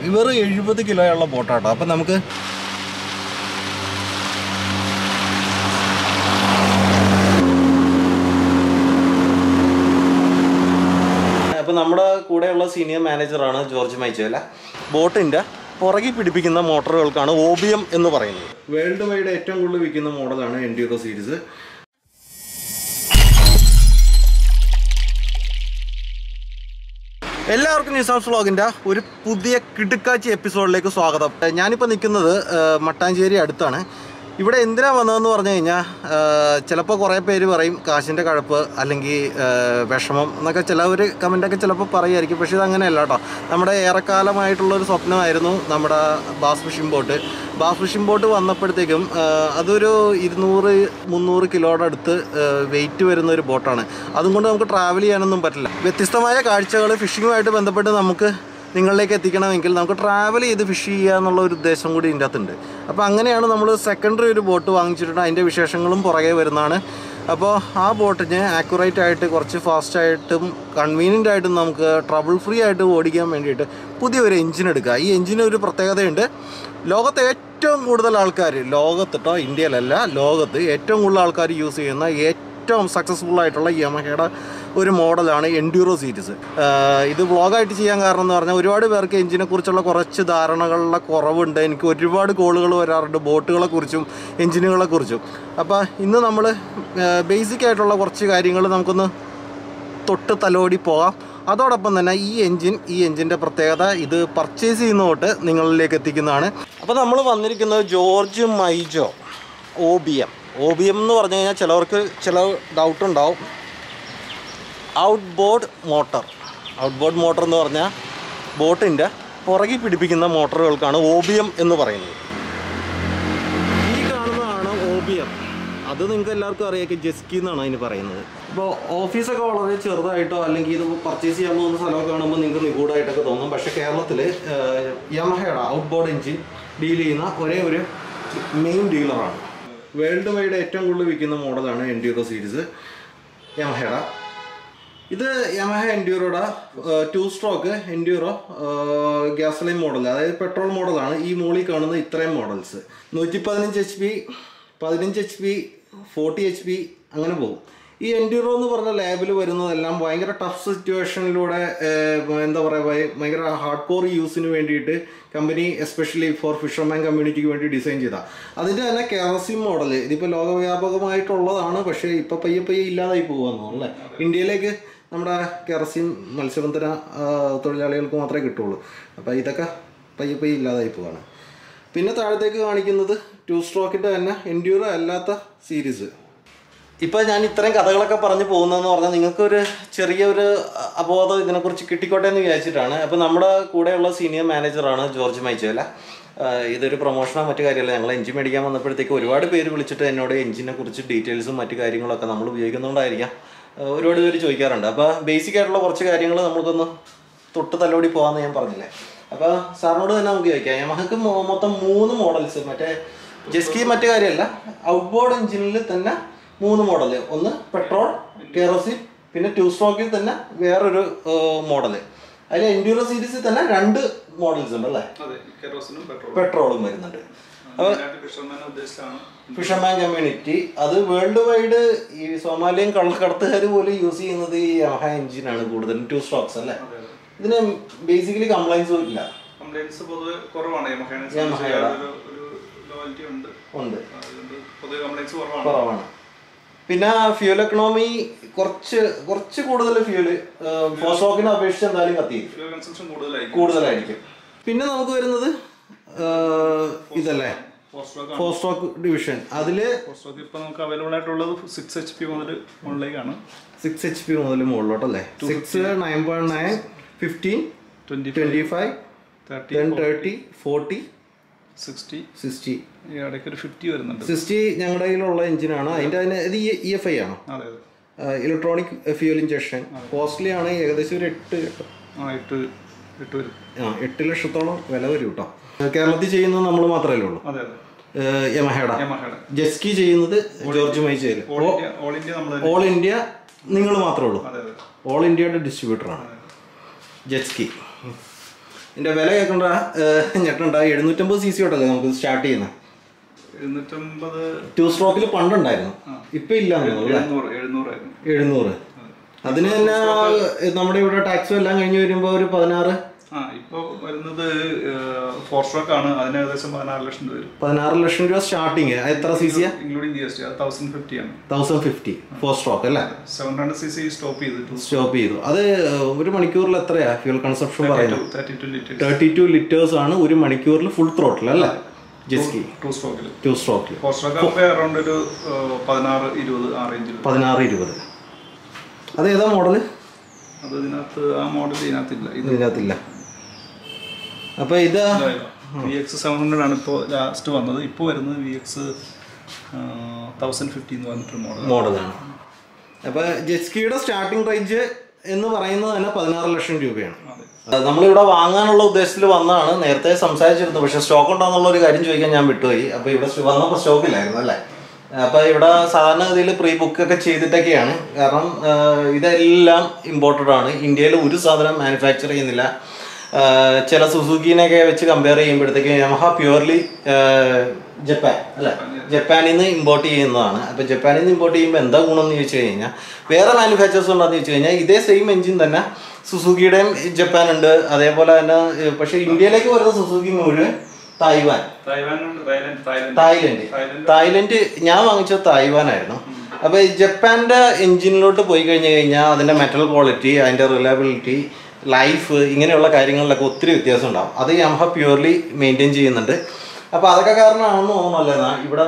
വെറും എഴുപത് കിലോയുള്ള ബോട്ടാട്ടോ അപ്പം നമുക്ക് അപ്പോൾ നമ്മുടെ കൂടെയുള്ള സീനിയർ മാനേജറാണ് ജോർജ് മൈച്ചേല ബോട്ടിൻ്റെ പുറകിൽ പിടിപ്പിക്കുന്ന മോട്ടോറുകൾക്കാണ് ഓബിയം എന്ന് പറയുന്നത് വേൾഡ് വൈഡ് ഏറ്റവും കൂടുതൽ വിൽക്കുന്ന മോഡലാണ് എൻഡ്യൂറോ സീരീസ് എല്ലാവർക്കും നിസാംസ് വ്ളോഗിൻ്റെ ഒരു പുതിയ കിടുക്കാച്ചി എപ്പിസോഡിലേക്ക് സ്വാഗതം ഞാനിപ്പോൾ നിൽക്കുന്നത് ഏഹ്, മട്ടാഞ്ചേരി അടുത്താണ് ഇവിടെ എന്തിനാ വന്നതെന്ന് പറഞ്ഞു കഴിഞ്ഞാൽ ചിലപ്പോൾ കുറേ പേര് പറയും കാശിൻ്റെ കഴപ്പ് അല്ലെങ്കിൽ ഏഹ്, വിഷമം എന്നൊക്കെ ചിലവർ കമൻ്റൊക്കെ ചിലപ്പോൾ പറയുമായിരിക്കും പക്ഷേ ഇത് അങ്ങനെയല്ല കേട്ടോ നമ്മുടെ ഏറെക്കാലമായിട്ടുള്ളൊരു സ്വപ്നമായിരുന്നു നമ്മുടെ bass fishing boat bass fishing boat വന്നപ്പോഴത്തേക്കും ഏഹ്, അതൊരു ഇരുന്നൂറ് മുന്നൂറ് കിലോയുടെ അടുത്ത് വെയിറ്റ് വരുന്ന ഒരു ബോട്ടാണ് അതുകൊണ്ട് നമുക്ക് ട്രാവൽ ചെയ്യാനൊന്നും പറ്റില്ല വ്യത്യസ്തമായ കാഴ്ചകൾ ഫിഷിങ്ങുമായിട്ട് ബന്ധപ്പെട്ട് നമുക്ക് നിങ്ങളിലേക്ക് എത്തിക്കണമെങ്കിൽ നമുക്ക് ട്രാവൽ ചെയ്ത് ഫിഷ് ചെയ്യുക എന്നുള്ള ഒരു ഉദ്ദേശം കൂടി ഇതിൻ്റെ അകത്തുണ്ട് അപ്പോൾ അങ്ങനെയാണ് നമ്മൾ സെക്കൻഡറി ഒരു ബോട്ട് വാങ്ങിച്ചിട്ടുണ്ട് അതിൻ്റെ വിശേഷങ്ങളും പുറകെ വരുന്നതാണ് അപ്പോൾ ആ ബോട്ടിന് ആക്യുറേറ്റ് ആയിട്ട് കുറച്ച് ഫാസ്റ്റ് ആയിട്ടും കൺവീനിയൻ്റ് ആയിട്ടും നമുക്ക് ട്രബിൾ ഫ്രീ ആയിട്ട് ഓടിക്കാൻ വേണ്ടിയിട്ട് പുതിയൊരു എഞ്ചിൻ എടുക്കുക ഈ എഞ്ചിന് ഒരു പ്രത്യേകതയുണ്ട് ലോകത്തെ ഏറ്റവും കൂടുതൽ ആൾക്കാർ ലോകത്ത് കേട്ടോ ഇന്ത്യയിലല്ല ലോകത്ത് ഏറ്റവും കൂടുതൽ ആൾക്കാർ യൂസ് ചെയ്യുന്ന ഏറ്റവും സക്സസ്ഫുൾ ആയിട്ടുള്ള യമഹയുടെ ഒരു മോഡലാണ് എൻഡ്യൂറോ സീരീസ് ഇത് വ്ളോഗായിട്ട് ചെയ്യാൻ കാരണം എന്ന് പറഞ്ഞാൽ ഒരുപാട് പേർക്ക് എഞ്ചിനെ കുറിച്ചുള്ള കുറച്ച് ധാരണകളുടെ കുറവുണ്ട് എനിക്ക് ഒരുപാട് കോളുകൾ വരാറുണ്ട് ബോട്ടുകളെ കുറിച്ചും എഞ്ചിനുകളെ കുറിച്ചും അപ്പോൾ ഇന്ന് നമ്മൾ ബേസിക് ആയിട്ടുള്ള കുറച്ച് കാര്യങ്ങൾ നമുക്കൊന്ന് തൊട്ട് തലോടി പോകാം അതോടൊപ്പം തന്നെ ഈ എൻജിൻ ഈ എൻജിൻ്റെ പ്രത്യേകത ഇത് പർച്ചേസ് ചെയ്യുന്ന തൊട്ട് നിങ്ങളിലേക്ക് എത്തിക്കുന്നതാണ് അപ്പോൾ നമ്മൾ വന്നിരിക്കുന്നത് George Maijo O B M O B M എന്ന് പറഞ്ഞു കഴിഞ്ഞാൽ ചിലവർക്ക് ചില ഡൗട്ട് ഉണ്ടാവും outboard motor outboard motor എന്ന് പറഞ്ഞാൽ ബോട്ടിൻ്റെ പുറകിൽ പിടിപ്പിക്കുന്ന മോട്ടറുകൾക്കാണ് ഒ ബി എം എന്ന് പറയുന്നത് ഈ കാണുന്നതാണ് ഒ ബി എം അത് നിങ്ങൾക്ക് എല്ലാവർക്കും അറിയാം ജെസ്കി എന്നാണ് അതിന് പറയുന്നത് ഇപ്പോൾ ഓഫീസൊക്കെ വളരെ ചെറുതായിട്ടോ അല്ലെങ്കിൽ ഇത് പർച്ചേസ് ചെയ്യാൻ പോകുന്ന സ്ഥലമൊക്കെ കാണുമ്പോൾ നിങ്ങൾക്ക് നിഗൂഢമായിട്ടൊക്കെ തോന്നും പക്ഷേ കേരളത്തിൽ യമഹയുടെ ഔട്ട് ബോർഡ് എഞ്ചിൻ ഡീൽ ചെയ്യുന്ന ഒരേ ഒരു മെയിൻ ഡീലറാണ് വേൾഡ് വൈഡ് ഏറ്റവും കൂടുതൽ വിൽക്കുന്ന മോഡലാണ് എൻഡ്യൂറോ സീരീസ് യമഹയുടെ ഇത് യമഹ എൻഡ്യൂറോയുടെ two stroke Enduro gasoline model അതായത് പെട്രോൾ മോഡലാണ് ഈ മുകളിൽ കാണുന്ന ഇത്രയും മോഡൽസ് നൂറ്റി പതിനഞ്ച് എച്ച് പി പതിനഞ്ച് H P forty H P അങ്ങനെ പോകും ഈ എൻഡ്യൂറോ എന്ന് പറഞ്ഞ ലാബിൽ വരുന്നതെല്ലാം ഭയങ്കര ടഫ് സിറ്റുവേഷനിലൂടെ എന്താ പറയുക ഭയങ്കര ഹാർഡ് കോർ യൂസിന് വേണ്ടിയിട്ട് കമ്പനി എസ്പെഷ്യലി ഫോർ ഫിഷർമാൻ കമ്മ്യൂണിറ്റിക്ക് വേണ്ടി ഡിസൈൻ ചെയ്ത അതിൻ്റെ തന്നെ കെറസിൻ മോഡൽ ഇതിപ്പോൾ ലോകവ്യാപകമായിട്ടുള്ളതാണ് പക്ഷേ ഇപ്പോൾ പയ്യെ പയ്യെ ഇല്ലാതായി പോകുമെന്നോ അല്ലേ ഇന്ത്യയിലേക്ക് നമ്മുടെ കെറസിൻ മത്സ്യബന്ധന ആ, തൊഴിലാളികൾക്ക് മാത്രമേ കിട്ടുള്ളൂ അപ്പോൾ ഇതൊക്കെ പയ്യെ പയ്യെ ഇല്ലാതായി പോവാണ് പിന്നെ താഴത്തേക്ക് കാണിക്കുന്നത് ടു സ്ട്രോക്കിൻ്റെ തന്നെ എൻഡ്യൂറോ അല്ലാത്ത സീരീസ് ഇപ്പോൾ ഞാൻ ഇത്രയും കഥകളൊക്കെ പറഞ്ഞു പോകുന്നതെന്ന് പറഞ്ഞാൽ നിങ്ങൾക്കൊരു ചെറിയൊരു അബോധം ഇതിനെക്കുറിച്ച് കിട്ടിക്കോട്ടെ എന്ന് വിചാരിച്ചിട്ടാണ് അപ്പോൾ നമ്മുടെ കൂടെയുള്ള സീനിയർ മാനേജറാണ് ജോർജ് മൈച്ചേല ആഹ് ഇതൊരു പ്രൊമോഷനോ മറ്റു കാര്യമല്ല ഞങ്ങൾ എഞ്ചിൻ മേടിക്കാൻ വന്നപ്പോഴത്തേക്ക് ഒരുപാട് പേര് വിളിച്ചിട്ട് എന്നോട് എഞ്ചിനെ കുറിച്ച് ഡീറ്റെയിൽസും മറ്റു കാര്യങ്ങളൊക്കെ നമ്മൾ ഉപയോഗിക്കുന്നതുകൊണ്ടായിരിക്കാം ആഹ് ഒരുപാട് പേര് ചോദിക്കാറുണ്ട് അപ്പോൾ ബേസിക് ആയിട്ടുള്ള കുറച്ച് കാര്യങ്ങൾ നമുക്കൊന്ന് തൊട്ട് തലോടി പോകാമെന്ന് ഞാൻ പറഞ്ഞില്ലേ അപ്പോൾ സാറിനോട് തന്നെ നമുക്ക് ചോദിക്കാം യമഹക്ക് മൊ- മൊത്തം മൂന്ന് മോഡൽസ് മറ്റേ ജെസ്കി മറ്റു കാര്യമല്ല ഔട്ട്ബോർഡ് എഞ്ചിനിൽ തന്നെ മൂന്ന് മോഡൽ ഒന്ന് പെട്രോൾ കെറോസിൻ പിന്നെ ടു സ്ട്രോക്കിൽ തന്നെ വേറൊരു മോഡൽ അതിൽ എൻഡ്യൂറോ സീരീസിൽ തന്നെ രണ്ട് മോഡൽസ് ഉണ്ട് അല്ലേ അതെ കെറോസിനും പെട്രോളും പെട്രോളും വരുന്നുണ്ട് ഫിഷർമാനെ ഉദ്ദേശിച്ചാണ് ഫിഷർമാൻ കമ്മ്യൂണിറ്റി അത് വേൾഡ് വൈഡ് ഈ സോമാലിയൻ കള്ളക്കടത്തുകാർ പോലും യൂസ് ചെയ്യുന്നത് ഈ യമഹ എഞ്ചിനാണ് കൂടുതലും ടു സ്ട്രോക്സ് അല്ലേ ഇതിന് ബേസിക്കലി കംപ്ലൈൻസും ഇല്ല കംപ്ലൈൻസ് പൊതുവെ കുറവാണ് യമഹേനെ യമഹയുടെ. ഒരു ഒരു ലോയൽറ്റി ഉണ്ട് ഉണ്ട് അതുകൊണ്ട് പൊതുവെ കംപ്ലൈൻസ് കുറവാണ് കുറവാണ് പിന്നെ ഫ്യൂൽ എക്കണോമി കുറച്ച് കുറച്ച് കൂടുതൽ ഫ്യൂല് ഫോസ്റ്റോക്കിനെ അപേക്ഷിച്ച് എന്തായാലും കത്തി ഫ്യൂൽ കൺസംഷൻ കൂടുതലായിരിക്കും കൂടുതലായിരിക്കും പിന്നെ നമുക്ക് വരുന്നത് ആ, ഇതല്ലേ പോസ്റ്റ് ഫോർ സ്റ്റോക്ക് ഡിവിഷൻ അതില് പോസ്റ്റ് ഇപ്പൊ നമുക്ക് അവൈലബിൾ ആയിട്ടുള്ളത് സിക്സ് എച്ച് പി മുതൽ മുകളിലേക്കാണ് സിക്സ് എച്ച് പി മുതൽ മുകളിലോട്ടല്ലേ six nine point nine fifteen twenty twenty five thirty ten thirty forty sixty sixty ഈ ഇടയ്ക്ക് ഒരു ഫിഫ്റ്റി വരുന്നുണ്ട് സിക്സ്റ്റി ഞങ്ങളുടെ കയ്യിലുള്ള എഞ്ചിനാണ് അതിൻ്റെ അതിന് ഇത് ഇ എഫ് ഐ ആണ് അതെ അതെ ഇലക്ട്രോണിക് ഫ്യൂൽ ഇഞ്ചക്ഷൻ കോസ്റ്റ്ലി ആണ് ഏകദേശം ഒരു എട്ട് എട്ട് ആ എട്ട് എട്ട് വരും ആ എട്ട് ലക്ഷത്തോളം വില വരും കേട്ടോ കേരളത്തിൽ ചെയ്യുന്നത് നമ്മൾ മാത്രമല്ലേ ഉള്ളൂ അതെ അതെ യമഹേഡ യമഹയുടെ ജെസ്കി ചെയ്യുന്നത് ജോർജ് മൈച്ചയിൽ ഓൾ ഇന്ത്യ ഓൾ ഇന്ത്യ നമ്മൾ ഓൾ ഇന്ത്യ നിങ്ങൾ മാത്രമേ ഉള്ളൂ അതെ അതെ ഓൾ ഇന്ത്യയുടെ ഡിസ്ട്രിബ്യൂട്ടറാണ് ജെറ്റ്സ്കി ഇതിന്റെ വില കേൾക്കണ്ട ഞെട്ടണ്ട എഴുന്നൂറ്റമ്പത് സി സി തൊട്ടല്ലേ നമുക്ക് സ്റ്റാർട്ട് ചെയ്യുന്നത് എഴുന്നൂറ്റമ്പത് ടു സ്ട്രോക്കിൽ പണ്ടുണ്ടായിരുന്നു ഇപ്പൊ ഇല്ല എഴുന്നൂറ് എഴുന്നൂറായിരുന്നു എഴുന്നൂറ് അതിന് തന്നെ നമ്മുടെ ഇവിടെ ടാക്സും എല്ലാം കഴിഞ്ഞ് വരുമ്പോ ഒരു പതിനാറ് ആ ഇപ്പൊ വരുന്നത് ഫോർ സ്ട്രോക്ക് ആണ് അതിന് ഏകദേശം പതിനാറ് ലക്ഷം രൂപ വരും പതിനാറ് ലക്ഷം രൂപ സ്റ്റാർട്ടിങ് എത്ര സി സിയാ ഇൻക്ലൂഡിംഗ് ജി എസ് ടി അത് തൗസൻഡ് ഫിഫ്റ്റി ആണ് തൗസൻഡ് ഫിഫ്റ്റി ഫോർ സ്ട്രോക്ക് അല്ലേ seven hundred C C stop ചെയ്തിട്ടു സ്റ്റോപ്പ് ചെയ്തു അത് ഒരു മണിക്കൂറിൽ എത്രയാ ഫ്യൂൽ കൺസപ്ഷൻ പറയുന്നത് thirty two litre thirty two litres ആണ് ഒരു മണിക്കൂറിൽ ഫുൾ ത്രോട്ടിൽ അല്ലേ ജെസ്കി ടു സ്ട്രോക്കിൽ ടു സ്ട്രോക്കിൽ ഫോർ സ്ട്രോക്ക് ആകുമ്പോൾ അറൗണ്ട് ഒരു ഏഹ്, പതിനാറ് ഇരുപത് ആ റേഞ്ചിൽ പതിനാറ് ഇരുപത് അത് ഏതാ മോഡല് അത് ഇതിനകത്ത് ആ മോഡൽ ഇതിനകത്തില്ല ഇത് ഇതിനകത്തില്ല അപ്പൊ ഇത് വി എക്സ് സെവൻ ഹൺഡ്രഡ് ആണ് ഇപ്പോൾ ലാസ്റ്റ് വന്നത് ഇപ്പോൾ വരുന്നത് വി എക്സ് തൗസൻഡ് ഫിഫ്റ്റി എന്ന് പറഞ്ഞിട്ടൊരു മോഡൽ മോഡലാണ് അപ്പൊ ജെസ്കിയുടെ സ്റ്റാർട്ടിംഗ് റേഞ്ച് എന്ന് പറയുന്നത് തന്നെ പതിനാറ് ലക്ഷം രൂപയാണ് അതെ അത് നമ്മളിവിടെ വാങ്ങാനുള്ള ഉദ്ദേശത്തിൽ വന്നതാണ് നേരത്തെ സംസാരിച്ചിരുന്നു പക്ഷെ സ്റ്റോക്ക് ഉണ്ടോന്നുള്ള ഒരു കാര്യം ചോദിക്കാൻ ഞാൻ വിട്ടുപോയി അപ്പൊ ഇവിടെ സ്റ്റ- വന്നപ്പോൾ സ്റ്റോക്ക് ഇല്ലായിരുന്നു അല്ലേ അപ്പൊ ഇവിടെ സാധാരണഗതിയിൽ പ്രീ ബുക്ക് ഒക്കെ ചെയ്തിട്ടൊക്കെയാണ് കാരണം ആ, ഇതെല്ലാം ഇമ്പോർട്ടഡ് ആണ് ഇന്ത്യയിൽ ഒരു സാധനം മാനുഫാക്ചർ ചെയ്യുന്നില്ല ആ, ചില സുസുക്കിനെയൊക്കെ വെച്ച് കമ്പയർ ചെയ്യുമ്പോഴത്തേക്ക് യമഹ പ്യുവർലി ജപ്പാൻ അല്ലേ ജപ്പാനിൽ നിന്ന് ഇമ്പോർട്ട് ചെയ്യുന്നതാണ് അപ്പോൾ ജപ്പാനിൽ നിന്ന് ഇമ്പോർട്ട് ചെയ്യുമ്പോൾ എന്താ ഗുണം എന്ന് ചോദിച്ചു കഴിഞ്ഞാൽ വേറെ മാനുഫാക്ചേഴ്സ് ഉണ്ടെന്ന് ചോദിച്ചു കഴിഞ്ഞാൽ ഇതേ സെയിം എഞ്ചിൻ തന്നെ സുസുക്കിയുടെയും ജപ്പാൻ ഉണ്ട് അതേപോലെ തന്നെ ഏഹ്, പക്ഷേ ഇന്ത്യയിലേക്ക് വരുന്ന സുസുക്കി മുഴുവൻ തായ്വാൻ തായ്വാനുണ്ട് Thailand Thailand Thailand Thailand Thailand ഞാൻ വാങ്ങിച്ചത് തായ്വാനായിരുന്നു അപ്പോൾ ഈ ജപ്പാൻ്റെ എഞ്ചിനിലോട്ട് പോയി കഴിഞ്ഞ് കഴിഞ്ഞാൽ അതിൻ്റെ മെറ്റൽ ക്വാളിറ്റി അതിൻ്റെ റിലയബിലിറ്റി ലൈഫ് ഇങ്ങനെയുള്ള കാര്യങ്ങളിലൊക്കെ ഒത്തിരി വ്യത്യാസം ഉണ്ടാവും അത് യമഹ പ്യുവർലി മെയിൻറ്റെയിൻ ചെയ്യുന്നുണ്ട് അപ്പോൾ അതൊക്കെ കാരണമാണെന്ന് തോന്നുന്നല്ലേ നാ ഇവിടെ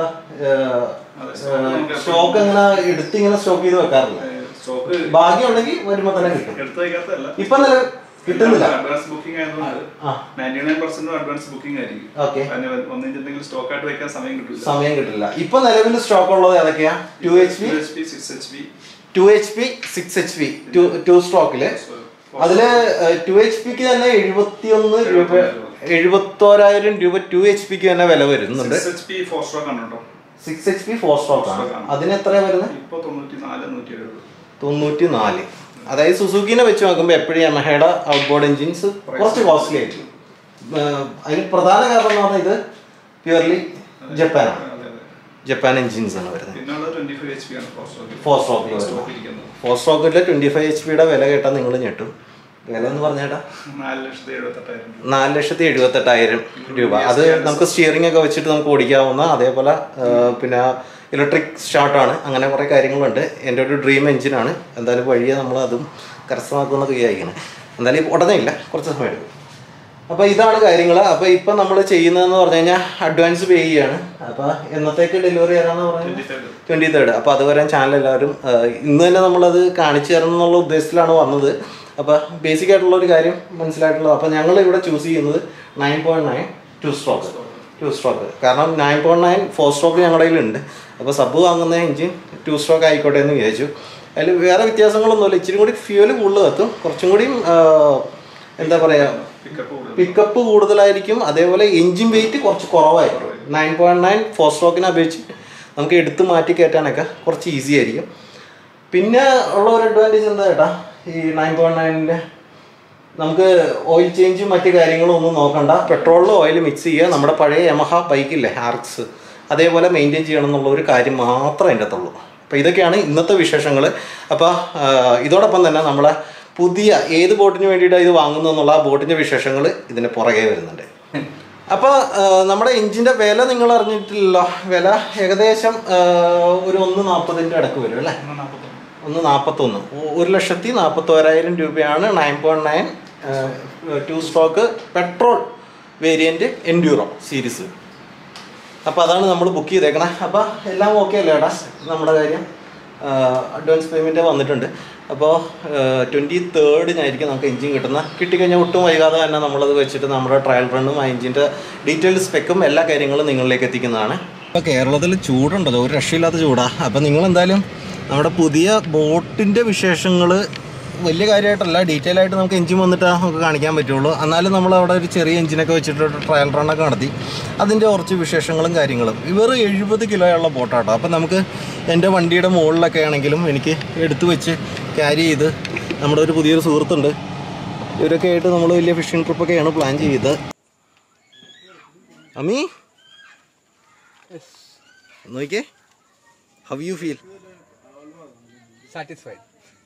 സ്റ്റോക്ക് ഇങ്ങനെ എടുത്ത് ഇങ്ങനെ സ്റ്റോക്ക് ചെയ്ത് വെക്കാറില്ല സ്റ്റോക്ക് ഭാഗ്യമുണ്ടെങ്കിൽ വരുമ്പോൾ തന്നെ കിട്ടും എടുത്തു വയ്ക്കാത്തതല്ല ഇപ്പം നില കിട്ടുന്നില്ല അഡ്വാൻസ് ബുക്കിംഗ് ആയതുകൊണ്ട് ആ ninety nine percent advance booking ആയിരിക്കും ഓക്കെ അതിന് ഒന്നിച്ചെന്തെങ്കിലും സ്റ്റോക്ക് ആയിട്ട് വെക്കാൻ സമയം കിട്ടില്ല സമയം കിട്ടില്ല ഇപ്പൊ നിലവിൽ സ്റ്റോക്ക് ഉള്ളത് ഏതൊക്കെയാ two H P H P six H P two H P six H P two two സ്ട്രോക്കില് അതില് ടു എച്ച് പിക്ക് തന്നെ എഴുപത്തി ഒന്ന് രൂപ എഴുപത്തോരായിരം രൂപ ടു എച്ച് പിക്ക് തന്നെ വില വരുന്നുണ്ട് six H P four stroke ആണ് കേട്ടോ six H P four stroke ആണ് അതിന് എത്രയാ വരുന്നത് ഇപ്പൊ തൊണ്ണൂറ്റി നാല് നൂറ്റി എഴുപത് തൊണ്ണൂറ്റി നാല് അതായത് സുസുക്കിനെ വെച്ച് നോക്കുമ്പോൾ എപ്പോഴും യമഹയുടെ ഔട്ട് ബോർഡ് എഞ്ചിൻസ് കുറച്ച് കോസ്റ്റ്ലി ആയിരിക്കും ഏർ അതിന് പ്രധാന കാരണം എന്ന് പറഞ്ഞാൽ ഇത് പ്യുവർലി ജപ്പാനാണ് അതെ അതെ ജപ്പാൻ എഞ്ചിൻസ് ആണ് വരുന്നത് പിന്നെ ഉള്ളത് ട്വന്റി ഫൈവ് എച്ച് പി ആണ് ഫോർ സ്ട്രോക്ക് ഫോർ സ്ട്രോക്കിൽ വരുന്നത് സ്റ്റോക്ക് ഇരിക്കുന്നത് ഫോർ സ്ട്രോക്കിലെ ട്വന്റി ഫൈവ് എച്ച് പിയുടെ വില കേട്ടാൽ നിങ്ങൾ ഞെട്ടും വില എന്ന് പറഞ്ഞേട്ടാ നാല് ലക്ഷത്തി എഴുപത്തെട്ടായിരം രൂപ നാല് ലക്ഷത്തി എഴുപത്തെട്ടായിരം രൂപ അത് നമുക്ക് സ്റ്റിയറിംഗ് ഒക്കെ വെച്ചിട്ട് നമുക്ക് ഓടിക്കാവുന്ന അതേപോലെ ആ, പിന്നെ ഇലക്ട്രിക് സ്റ്റാർട്ടാണ് അങ്ങനെ കുറേ കാര്യങ്ങളുണ്ട് എൻ്റെ ഒരു ഡ്രീം എഞ്ചിനാണ് എന്തായാലും വഴിയെ നമ്മൾ അതും കരസ്ഥമാക്കുന്ന വിചാരിക്കുന്നത് എന്തായാലും ഉടനെ ഇല്ല കുറച്ച് സമയം എടുക്കും അപ്പോൾ ഇതാണ് കാര്യങ്ങൾ അപ്പോൾ ഇപ്പം നമ്മൾ ചെയ്യുന്നതെന്ന് പറഞ്ഞു കഴിഞ്ഞാൽ അഡ്വാൻസ് പേ ചെയ്യാണ് അപ്പോൾ എന്നത്തേക്ക് ഡെലിവറി തരാമെന്ന് പറയുന്നത് ട്വന്റി തേർഡ് ട്വൻറ്റി തേർഡ് അപ്പോൾ അതുവരെ ചാനൽ എല്ലാവരും ആ, ഇന്ന് തന്നെ നമ്മളത് കാണിച്ചു തരണം എന്നുള്ള ഉദ്ദേശത്തിലാണ് വന്നത് അപ്പോൾ ബേസിക് ആയിട്ടുള്ള ഒരു കാര്യം മനസ്സിലായിട്ടുള്ളത് അപ്പോൾ ഞങ്ങൾ ഇവിടെ ചൂസ് ചെയ്യുന്നത് nine point nine two stroke two stroke കാരണം nine point nine four stroke ഞങ്ങളുടെ കയ്യിലുണ്ട് അപ്പോൾ സബ് വാങ്ങുന്ന എഞ്ചിൻ ടു സ്ട്രോക്ക് ആയിക്കോട്ടെ എന്ന് വിചാരിച്ചു അതിൽ വേറെ വ്യത്യാസങ്ങളൊന്നുമില്ല ഇച്ചിരി കൂടി ഫ്യൂല് കൂടുതൽ കത്തും കുറച്ചും കൂടിയും ആ, എന്താ പറയുക പിക്കപ്പ് കൂടുതൽ പിക്കപ്പ് കൂടുതലായിരിക്കും അതേപോലെ എഞ്ചിൻ വെയിറ്റ് കുറച്ച് കുറവായിരിക്കും നയൻ പോയിന്റ് നയൻ ഫോർ സ്ട്രോക്കിനെ അപേക്ഷിച്ച് നമുക്ക് എടുത്ത് മാറ്റി കയറ്റാനൊക്കെ കുറച്ച് ഈസി ആയിരിക്കും പിന്നെ ഉള്ള ഒരു അഡ്വാൻറ്റേജ് എന്താ ചേട്ടാ ഈ നയൻ പോയിന്റ് നയനിൻ്റെ നമുക്ക് ഓയിൽ ചേഞ്ചും മറ്റു കാര്യങ്ങളും ഒന്നും നോക്കണ്ട പെട്രോളിൽ ഓയിൽ മിക്സ് ചെയ്യുക നമ്മുടെ പഴയ യമഹ ബൈക്കില്ലേ ആർക്സ് അതേപോലെ മെയിൻറ്റെയിൻ ചെയ്യണം എന്നുള്ള ഒരു കാര്യം മാത്രമേ അതിൻ്റെ അകത്തുള്ളൂ അപ്പോൾ ഇതൊക്കെയാണ് ഇന്നത്തെ വിശേഷങ്ങൾ അപ്പോൾ ഇതോടൊപ്പം തന്നെ നമ്മളെ പുതിയ ഏത് ബോട്ടിന് വേണ്ടിയിട്ടാണ് ഇത് വാങ്ങുന്നത് എന്നുള്ള ആ ബോട്ടിൻ്റെ വിശേഷങ്ങൾ ഇതിന് പുറകെ വരുന്നുണ്ട് അപ്പോൾ നമ്മുടെ എഞ്ചിൻ്റെ വില നിങ്ങൾ അറിഞ്ഞിട്ടില്ലല്ലോ വില ഏകദേശം ആ, ഒരു ഒന്ന് നാൽപ്പതിൻ്റെ അടുക്ക് വരും അല്ലേ ഒന്ന് നാൽപ്പത്തൊന്ന് ഒന്ന് നാൽപ്പത്തൊന്ന് ഒരു ലക്ഷത്തി നാൽപ്പത്തോരായിരം രൂപയാണ് nine point nine two stroke petrol variant Enduro series അപ്പോൾ അതാണ് നമ്മൾ ബുക്ക് ചെയ്തേക്കണേ അപ്പോൾ എല്ലാം ഓക്കെ അല്ലേ ഏട്ടാ നമ്മുടെ കാര്യം അഡ്വാൻസ് പേയ്മെൻറ്റ് വന്നിട്ടുണ്ട് അപ്പോൾ ട്വൻറ്റി തേർഡിനായിരിക്കും നമുക്ക് എഞ്ചിൻ കിട്ടുന്നത് കിട്ടിക്കഴിഞ്ഞാൽ ഒട്ടും വൈകാതെ തന്നെ നമ്മളത് വെച്ചിട്ട് നമ്മുടെ ട്രയൽ റണ്ണും ആ എഞ്ചിൻ്റെ ഡീറ്റെയിൽ സ്പെക്കും എല്ലാ കാര്യങ്ങളും നിങ്ങളിലേക്ക് എത്തിക്കുന്നതാണ് ഇപ്പോൾ കേരളത്തിൽ ചൂടുണ്ടല്ലോ ഒരു രക്ഷയില്ലാത്ത ചൂടാണ് അപ്പോൾ നിങ്ങൾ എന്തായാലും നമ്മുടെ പുതിയ ബോട്ടിൻ്റെ വിശേഷങ്ങൾ വലിയ കാര്യമായിട്ടല്ല ഡീറ്റെയിൽ ആയിട്ട് നമുക്ക് എഞ്ചിൻ വന്നിട്ട് നമുക്ക് കാണിക്കാൻ പറ്റുള്ളൂ എന്നാലും നമ്മൾ അവിടെ ഒരു ചെറിയ എഞ്ചിനൊക്കെ വെച്ചിട്ട് ട്രയൽ റണ്ണൊക്കെ നടത്തി അതിൻ്റെ കുറച്ച് വിശേഷങ്ങളും കാര്യങ്ങളും ഇവർ എഴുപത് കിലോയുള്ള ബോട്ടാട്ടോ അപ്പം നമുക്ക് എൻ്റെ വണ്ടിയുടെ മുകളിലൊക്കെ ആണെങ്കിലും എനിക്ക് എടുത്തു വെച്ച് ക്യാരി ചെയ്ത് നമ്മുടെ ഒരു പുതിയൊരു സുഹൃത്തുണ്ട് ഇവരൊക്കെ ആയിട്ട് നമ്മൾ വലിയ ഫിഷിംഗ് ട്രിപ്പൊക്കെയാണ് പ്ലാൻ ചെയ്തത് അമ്മി നോക്കിയേ ഹൗ യു ഫീൽ സാറ്റിസ്ഫൈഡ്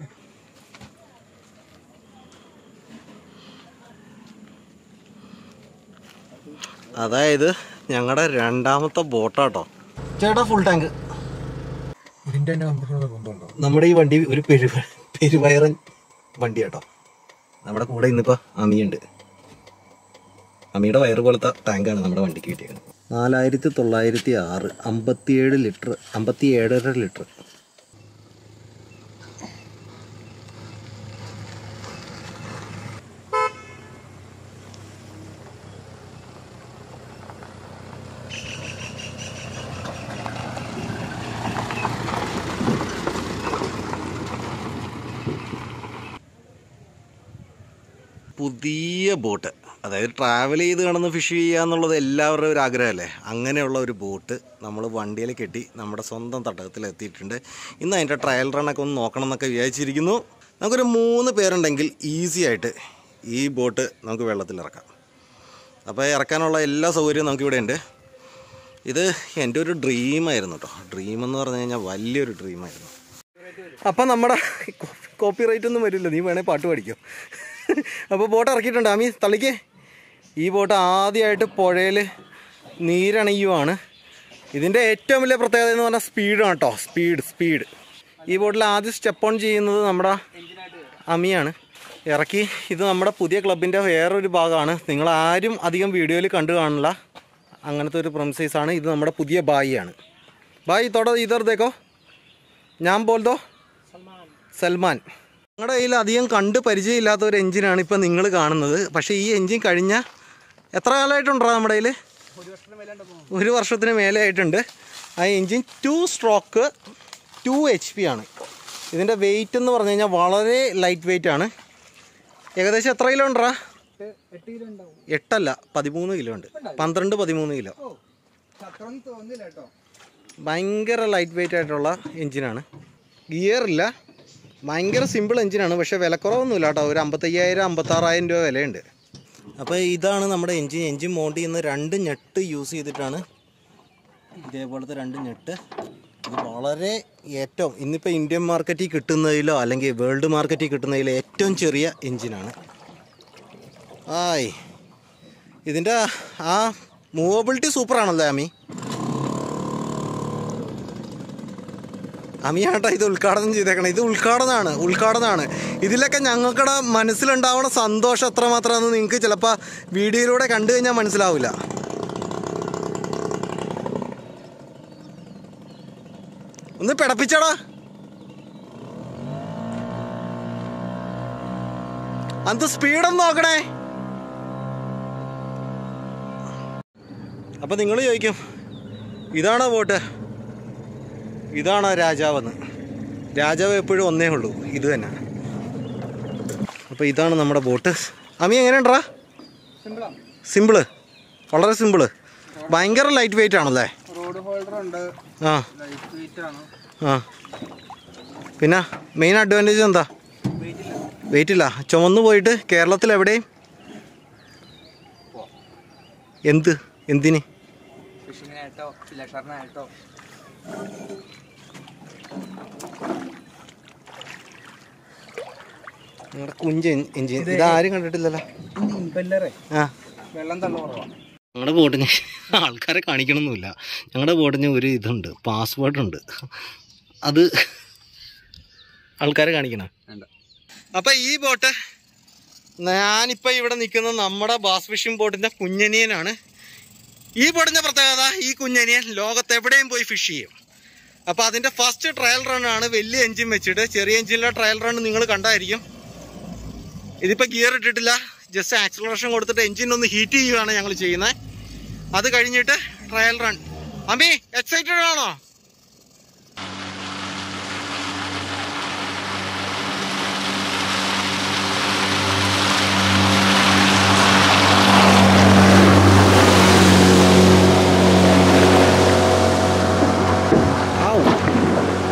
അതായത് ഞങ്ങളുടെ രണ്ടാമത്തെ ബോട്ടാട്ടോ ചേട്ടാ ഫുൾ ടാങ്ക് ഇതിന്റെ തന്നെ കമ്പ്യൂട്ടർ കൊണ്ടുണ്ടോ നമ്മുടെ ഈ വണ്ടി ഒരു പെരു പെരുവയറൻ വണ്ടി കേട്ടോ നമ്മുടെ കൂടെ ഇന്നിപ്പോൾ അമിയുണ്ട് അമിയുടെ വയറ് പോലത്തെ ടാങ്കാണ് നമ്മുടെ വണ്ടിക്ക് കിട്ടിയത് നാലായിരത്തി തൊള്ളായിരത്തി ആറ് അമ്പത്തിയേഴ് ലിറ്റർ അമ്പത്തി ഏഴര ലിറ്റർ പുതിയ ബോട്ട് അതായത് ട്രാവൽ ചെയ്ത് കിടന്ന് ഫിഷ് ചെയ്യുക എന്നുള്ളത് എല്ലാവരുടെയും ഒരു ആഗ്രഹമല്ലേ അങ്ങനെയുള്ള ഒരു ബോട്ട് നമ്മൾ വണ്ടിയിൽ കെട്ടി നമ്മുടെ സ്വന്തം തട്ടകത്തിൽ എത്തിയിട്ടുണ്ട് ഇന്ന് അതിൻ്റെ ട്രയൽ റണ്ണൊക്കെ ഒന്ന് നോക്കണം എന്നൊക്കെ വിചാരിച്ചിരിക്കുന്നു നമുക്കൊരു മൂന്ന് പേരുണ്ടെങ്കിൽ ഈസി ആയിട്ട് ഈ ബോട്ട് നമുക്ക് വെള്ളത്തിൽ ഇറക്കാം അപ്പോൾ ഇറക്കാനുള്ള എല്ലാ സൗകര്യവും നമുക്കിവിടെ ഉണ്ട് ഇത് എൻ്റെ ഒരു ഡ്രീമായിരുന്നു കേട്ടോ ഡ്രീം എന്ന് പറഞ്ഞു കഴിഞ്ഞാൽ വലിയൊരു ഡ്രീമായിരുന്നു അപ്പം നമ്മുടെ കോപ്പി റൈറ്റ് ഒന്നും വരില്ല നീ വേണേൽ പാട്ട് പഠിക്കും അപ്പോൾ ബോട്ട് ഇറക്കിയിട്ടുണ്ട് ആമി തള്ളിക്കേ ഈ ബോട്ട് ആദ്യമായിട്ട് പുഴയിൽ നീരണിയുവാണ് ഇതിൻ്റെ ഏറ്റവും വലിയ പ്രത്യേകത എന്ന് പറഞ്ഞാൽ സ്പീഡാണ് കേട്ടോ സ്പീഡ് സ്പീഡ് ഈ ബോട്ടിൽ ആദ്യം സ്റ്റെപ്പ് ഓൺ ചെയ്യുന്നത് നമ്മുടെ അമിയാണ് ഇറക്കി ഇത് നമ്മുടെ പുതിയ ക്ലബിൻ്റെ വേറൊരു ഭാഗമാണ് നിങ്ങൾ ആരും അധികം വീഡിയോയിൽ കണ്ടു കാണില്ല അങ്ങനത്തെ ഒരു പ്രംസൈസാണ് ഇത് നമ്മുടെ പുതിയ ബായിയാണ് ബായി തൊട ഇതർ ദേക്കോ ഞാൻ പോലതോ സൽമാൻ ഞങ്ങളുടെ കയ്യിൽ അധികം കണ്ട് പരിചയമില്ലാത്ത ഒരു എഞ്ചിനാണ് ഇപ്പം നിങ്ങൾ കാണുന്നത് പക്ഷേ ഈ എഞ്ചിൻ കഴിഞ്ഞ എത്ര കാലമായിട്ടുണ്ടോ നമ്മുടെ കയ്യിൽ ഒരു വർഷത്തിന് മേലെ ആയിട്ടുണ്ട് ആ engine two stroke two H P ആണ് ഇതിൻ്റെ വെയിറ്റ് എന്ന് പറഞ്ഞു കഴിഞ്ഞാൽ വളരെ ലൈറ്റ് വെയിറ്റ് ആണ് ഏകദേശം എത്ര കിലോ ഉണ്ടാ എട്ട് കിലോ ഉണ്ടാവും എട്ടല്ല പതിമൂന്ന് കിലോ ഉണ്ട് പന്ത്രണ്ട് പതിമൂന്ന് കിലോ ഓ അത്രയൊന്നും തോന്നില്ല കേട്ടോ ഭയങ്കര ലൈറ്റ് വെയിറ്റ് ആയിട്ടുള്ള എഞ്ചിനാണ് ഗിയർ ഇല്ല ഭയങ്കര സിമ്പിൾ എഞ്ചിനാണ് പക്ഷേ വിലക്കുറവൊന്നുമില്ല കേട്ടോ ഒരു അമ്പത്തയ്യായിരം അമ്പത്താറായിരം രൂപ വിലയുണ്ട് അപ്പോൾ ഇതാണ് നമ്മുടെ എഞ്ചിൻ എഞ്ചിൻ മൗണ്ട് ചെയ്യുന്ന രണ്ട് ഞെട്ട് യൂസ് ചെയ്തിട്ടാണ് ഇതേപോലത്തെ രണ്ട് ഞെട്ട് ഇത് വളരെ ഏറ്റവും ഇന്നിപ്പോൾ ഇന്ത്യൻ മാർക്കറ്റിൽ കിട്ടുന്നതിലോ അല്ലെങ്കിൽ വേൾഡ് മാർക്കറ്റിൽ കിട്ടുന്നതിലോ ഏറ്റവും ചെറിയ എഞ്ചിനാണ് ആയ് ഇതിൻ്റെ ആ മൂവബിലിറ്റി സൂപ്പറാണല്ലോ ആമി അമിയാട്ടോ ഇത് ഉദ്ഘാടനം ചെയ്തേക്കണം ഇത് ഉദ്ഘാടനമാണ് ഉദ്ഘാടനമാണ് ഇതിലൊക്കെ ഞങ്ങൾക്കടെ മനസ്സിലുണ്ടാവുന്ന സന്തോഷം എത്രമാത്രമാണെന്ന് നിങ്ങൾക്ക് ചിലപ്പോൾ വീഡിയോയിലൂടെ കണ്ടു കഴിഞ്ഞാൽ മനസ്സിലാവില്ല ഒന്ന് പിടപ്പിച്ചടാ അന്ത് സ്പീഡൊന്ന് നോക്കണേ അപ്പൊ നിങ്ങൾ ചോദിക്കും ഇതാണോ വോട്ട് ഇതാണോ രാജാവെന്ന് രാജാവ് എപ്പോഴും ഒന്നേ ഉള്ളൂ ഇത് തന്നെ അപ്പോൾ ഇതാണ് നമ്മുടെ ബോട്ട് അമ്മി എങ്ങനെയുണ്ടാ സിമ്പിളാ സിമ്പിള് വളരെ സിമ്പിള് ഭയങ്കര ലൈറ്റ് വെയിറ്റ് ആണല്ലേ റോഡ് ഹോൾഡർ ഉണ്ട് ആ ലൈറ്റ് വെയിറ്റ് ആണ് ആ പിന്നെ മെയിൻ അഡ്വാൻറ്റേജ് എന്താ വെയിറ്റ് ഇല്ല വെയിറ്റ് ഇല്ല ചുമന്നു പോയിട്ട് കേരളത്തിൽ എവിടെയും എന്ത് എന്തിന് ഫിഷിങ്ങിനായിട്ടോ ഇലക്ടറിനായിട്ടോ നിങ്ങളുടെ കുഞ്ച് എഞ്ചിൻ ഇതാരും കണ്ടിട്ടില്ലല്ലോ ഇമ്പല്ലറേ ആ വെള്ളം തള്ള കുറവാണ് ഞങ്ങളുടെ ബോട്ടിന് ആൾക്കാരെ കാണിക്കണമെന്നില്ല ഞങ്ങളുടെ ബോട്ടിന് ഒരു ഇതുണ്ട് പാസ്വേഡ് ഉണ്ട് അത് ആൾക്കാരെ കാണിക്കണം വേണ്ട അപ്പം ഈ ബോട്ട് ഞാനിപ്പോൾ ഇവിടെ നിൽക്കുന്ന നമ്മുടെ ബാസ് ഫിഷിംഗ് ബോട്ടിൻ്റെ കുഞ്ഞനിയനാണ് ഈ ബോട്ടിൻ്റെ പ്രത്യേകത ഈ കുഞ്ഞനിയൻ ലോകത്ത് എവിടെയും പോയി ഫിഷ് ചെയ്യും അപ്പോൾ അതിൻ്റെ ഫസ്റ്റ് ട്രയൽ റണ്ണാണ് വലിയ എഞ്ചിൻ വെച്ചിട്ട് ചെറിയ എഞ്ചിനിലെ ട്രയൽ റൺ നിങ്ങൾ കണ്ടായിരിക്കും ഇതിപ്പോൾ ഗിയർ ഇട്ടിട്ടില്ല ജസ്റ്റ് ആക്സിലറേഷൻ കൊടുത്തിട്ട് എഞ്ചിൻ ഒന്ന് ഹീറ്റ് ചെയ്യുകയാണ് ഞങ്ങൾ ചെയ്യുന്നത് അത് കഴിഞ്ഞിട്ട് ട്രയൽ റൺ അമ്മി എക്സൈറ്റഡ് ആണോ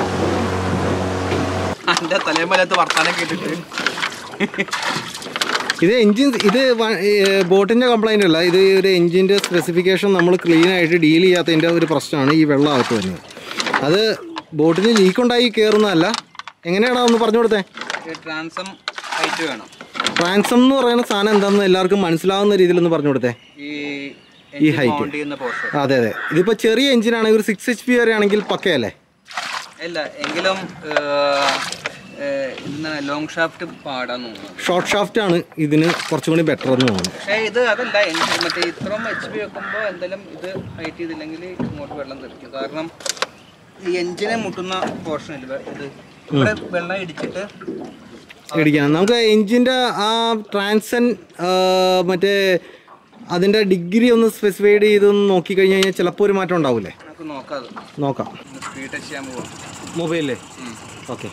എന്റെ തലേമലത്ത് വർത്താനം കേട്ടിട്ട് ഇത് എൻജിൻ ഇത് ബോട്ടിൻ്റെ കംപ്ലൈൻ്റ് അല്ല ഇത് ഒരു എൻജിൻ്റെ സ്പെസിഫിക്കേഷൻ നമ്മൾ ക്ലീൻ ആയിട്ട് ഡീൽ ചെയ്യാത്തതിൻ്റെ ഒരു പ്രശ്നമാണ് ഈ വെള്ളം അകത്ത് വരുന്നത് അത് ബോട്ടിന് ലീക്ക് ഉണ്ടായി കയറുന്നതല്ല എങ്ങനെയാണോ ഒന്ന് പറഞ്ഞു കൊടുത്തേ ട്രാൻസം ഹൈറ്റ് വേണം ട്രാൻസം എന്ന് പറയുന്ന സാധനം എന്താണെന്ന് എല്ലാവർക്കും മനസ്സിലാവുന്ന രീതിയിലൊന്ന് പറഞ്ഞു കൊടുത്തേ ഈ ഈ height. ബൗണ്ട് ചെയ്യുന്ന പോർഷൻ അതെ അതെ ഇതിപ്പോൾ ചെറിയ എഞ്ചിനാണെങ്കിൽ ഒരു സിക്സ് എച്ച് പി വരെ ആണെങ്കിൽ പക്കയല്ലേ അല്ല എങ്കിലും എന്താണ് ലോങ് ഷാഫ്റ്റ് പാടാന്ന് തോന്നുന്നു ഷോർട്ട് ഷാഫ്റ്റ് ആണ് ഇതിന് കുറച്ചും കൂടി ബെറ്റർ എന്ന് തോന്നുന്നു പക്ഷേ ഇത് അതല്ല എഞ്ചിൻ മറ്റേ ഇത്രയും എച്ച് പി വെക്കുമ്പോൾ എന്തായാലും ഇത് ഹൈറ്റ് ചെയ്തില്ലെങ്കിൽ ഇങ്ങോട്ട് വെള്ളം തെറിക്കും കാരണം ഈ എഞ്ചിനെ മുട്ടുന്ന പോർഷൻ ഇല്ല ഇത് ഇവിടെ വെള്ളം ഇടിച്ചിട്ട് ഇടിക്കണം നമുക്ക് എഞ്ചിൻ്റെ ആ ട്രാൻസൻ മറ്റേ അതിൻ്റെ ഡിഗ്രി ഒന്ന് സ്പെസിഫൈഡ് ചെയ്തൊന്ന് നോക്കിക്കഴിഞ്ഞ് കഴിഞ്ഞാൽ ചിലപ്പോൾ ഒരു മാറ്റം ഉണ്ടാവില്ലേ നമുക്ക് നോക്കാം അത് നോക്കാം സ്പീഡ് ടച്ച് ചെയ്യാൻ പോവാം മൊബൈലിലെ ഓക്കെ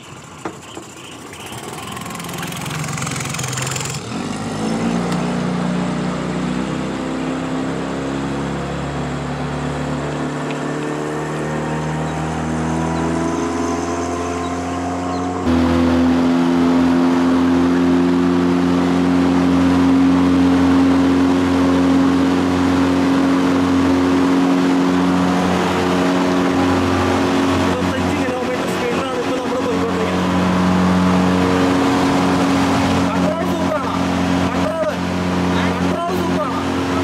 കിലോമീറ്റർ സ്പീഡിലാണ് ഇപ്പോൾ നമ്മൾ പോയിക്കൊണ്ടിരിക്കുന്നത് കൺട്രോൾ സൂപ്പറാണോ കൺട്രോൾ കൺട്രോൾ സൂപ്പറാണോ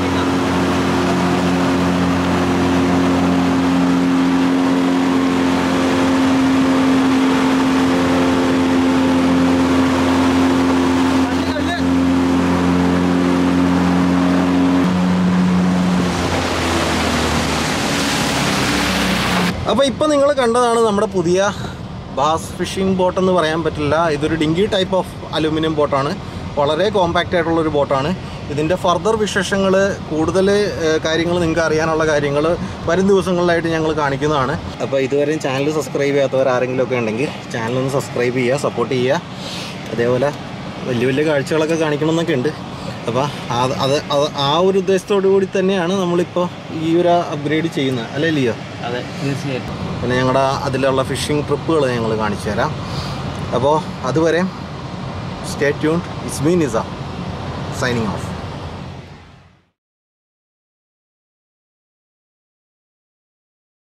അപ്പോൾ ഇപ്പോൾ നിങ്ങൾ കണ്ടതാണ് നമ്മുടെ പുതിയ ബാസ് ഫിഷിംഗ് ബോട്ട് എന്ന് പറയാൻ പറ്റില്ല ഇതൊരു ഡിങ്കി ടൈപ്പ് ഓഫ് അലുമിനിയം ബോട്ടാണ് വളരെ കോമ്പാക്റ്റ് ആയിട്ടുള്ള ഒരു ബോട്ടാണ് ഇതിൻ്റെ ഫർദർ വിശേഷങ്ങൾ കൂടുതൽ കാര്യങ്ങൾ നിങ്ങൾക്ക് അറിയാനുള്ള കാര്യങ്ങൾ വരും ദിവസങ്ങളിലായിട്ട് ഞങ്ങൾ കാണിക്കുന്നതാണ് അപ്പോൾ ഇതുവരെയും ചാനൽ സബ്സ്ക്രൈബ് ചെയ്യാത്തവർ ആരെങ്കിലും ഒക്കെ ഉണ്ടെങ്കിൽ ചാനൽ ഒന്ന് സബ്സ്ക്രൈബ് ചെയ്യുക സപ്പോർട്ട് ചെയ്യുക അതേപോലെ വലിയ വലിയ കാഴ്ചകളൊക്കെ കാണിക്കണമെന്നൊക്കെ ഉണ്ട് അപ്പോൾ അത് അത് അത് ആ ഒരു ഉദ്ദേശത്തോടു കൂടി തന്നെയാണ് നമ്മളിപ്പോൾ ഈ ഒരു അപ്ഗ്രേഡ് ചെയ്യുന്നത് അല്ലേ ലിയോ അതെ തീർച്ചയായിട്ടും പിന്നെ ഞങ്ങളുടെ അതിലുള്ള ഫിഷിംഗ് ട്രിപ്പുകൾ ഞങ്ങൾ കാണിച്ചു തരാം അപ്പോൾ അതുവരെ സ്റ്റേ ട്യൂൺ ഇറ്റ്സ് മീൻ ഇസ സൈനിങ് ഓഫ്